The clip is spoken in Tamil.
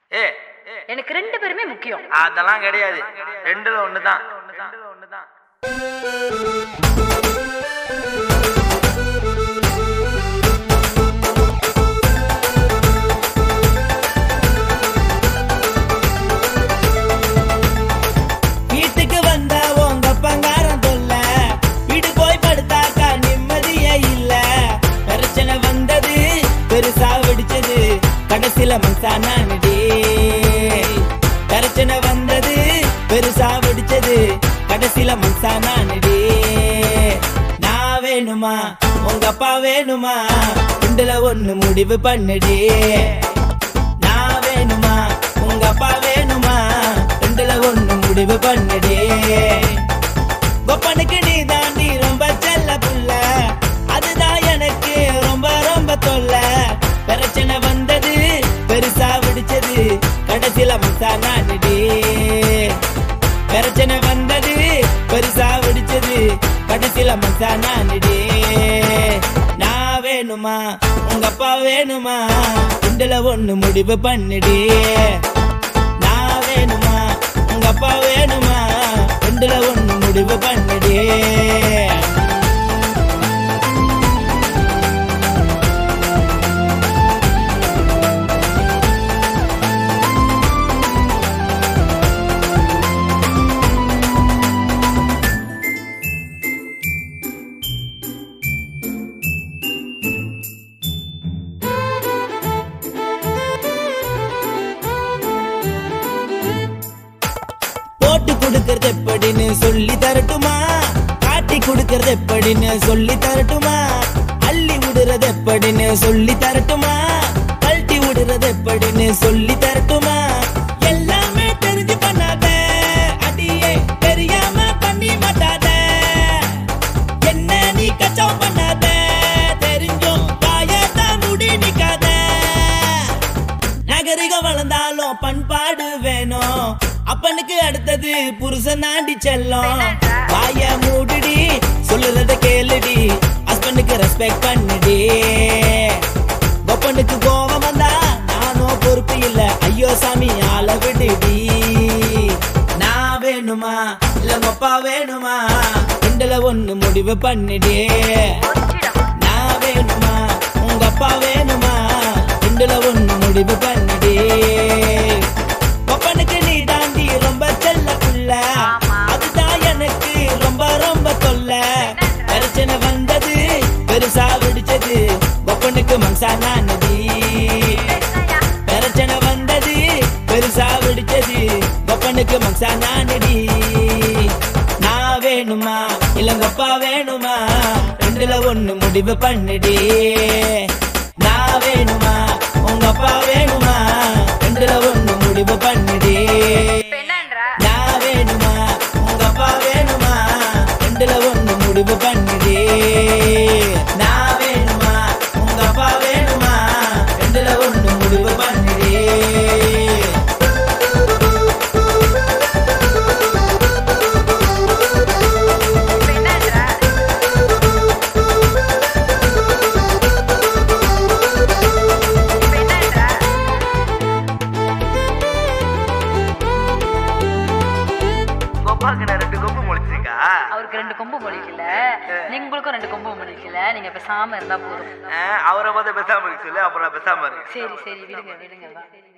ஏ எனக்கு ரெண்டு பேருமே முக்கியம் அதெல்லாம் கிடையாது ரெண்டுல ஒண்ணுதான் ரெண்டுல ஒண்ணுதான் வீட்டுக்கு வந்தா உங்க பங்காரம் தொல்ல வீடு போய் படுத்தாக்கா நிம்மதியே இல்ல பிரச்சனை வந்தது பெருசா வெடிச்சது கடைசில மனசானடி பிரச்சனை வந்தது பெருசா வெடிச்சது கடைசில மனசானடி நான் வேணுமா உங்க அப்பா வேணுமா ரெண்டுல ஒண்ணு முடிவு பண்ணுடி நான் வேணுமா உங்க அப்பா வேணுமா ரெண்டுல ஒண்ணு முடிவு பண்ணுடி கொப்பனுக்கு நீ தாண்டி ரொம்ப செல்ல புள்ள அதுதான் எனக்கு ரொம்ப ரொம்ப தொல்ல பிரச்சனை வந்தது பெருசா விடிச்சது கடைசியில மசா நானடி பிரச்சனை வந்தது பெருசா விடிச்சது கடைசியில மசா நானடி நான் வேணுமா உங்க அப்பா வேணுமா ரெண்டுல ஒண்ணு முடிவு பண்ணுடி நான் வேணுமா உங்க அப்பா வேணுமா ரெண்டுல ஒண்ணு முடிவு பண்ணுடி போட்டு கொடுக்கறது எப்படின்னு சொல்லி தரட்டுமா காட்டி கொடுக்கறது எப்படின்னு சொல்லி தரட்டுமா அள்ளி விடுறது எப்படின்னு சொல்லி தரட்டுமா கழட்டி விடுறது எப்படின்னு சொல்லி தரட்டுமா எல்லாமே தெரிஞ்சு பண்ணாத அடியே தெரியாம பண்ணி மாட்டாத என்ன நீ கச்சம் பண்ணாத தெரிஞ்சும் காயத்தான் முடி நிக்காத நகரிகம் வளர்ந்தாலும் பண்பாடு வேணும் அப்பனுக்கு அடுத்தது புருஷன் தாண்டி செல்லும் வாய மூடுடி சொல்லுறத கேளுடி ஹஸ்பண்டுக்கு ரெஸ்பெக்ட் பண்ணுடி கொப்பனுக்கு கோபம் வந்தா நானும் பொறுப்பு இல்ல ஐயோ சாமி ஆள விடுடி நான் வேணுமா இல்ல அப்பா வேணுமா ரெண்டுல ஒண்ணு முடிவு பண்ணிடி நான் வேணுமா உங்க அப்பா வேணுமா ரெண்டுல ஒண்ணு முடிவு பண்ணுடி கொப்பனுக்கு நீ தாண்டி ரொம்ப செல்ல புள்ள அதுதான் எனக்கு ரொம்ப ரொம்ப தொல்ல பிரச்சனை வந்தது பெருசா விடிச்சது கொப்பனுக்கு மனசா நானதி பிரச்சனை வந்தது பெருசா விடிச்சது கொப்பனுக்கு மனசா நானடி நான் வேணுமா இல்லங்கப்பா வேணுமா ரெண்டுல ஒண்ணு முடிவு பண்ணுடி நான் வேணுமா உங்க அப்பா வேணுமா ரெண்டுல ஒண்ணு முடிவு பண்ணுடி நான் வேணுமா உங்க அப்பா வேணுமா ரெண்டுல ஒண்ணு முடிவு பண்ணுடி நான் வேணுமா உங்க அப்பா வேணுமா ரெண்டுல ஒண்ணு முடிவு பண்ணுடி கொப்பாக்கு நான் ரெண்டு கொம்பு முளைச்சிருக்கா அவருக்கு ரெண்டு கொம்பு மொழிக்கல உங்களுக்கும் ரெண்டு கொம்பு மொழிக்கல நீங்க பேசாம இருந்தா போதும் அவரை பார்த்து பேசாம இருக்கு சொல்லு அப்புறம் நான் பேசாம இருக்கு சரி சரி விடுங்க விடுங்க வா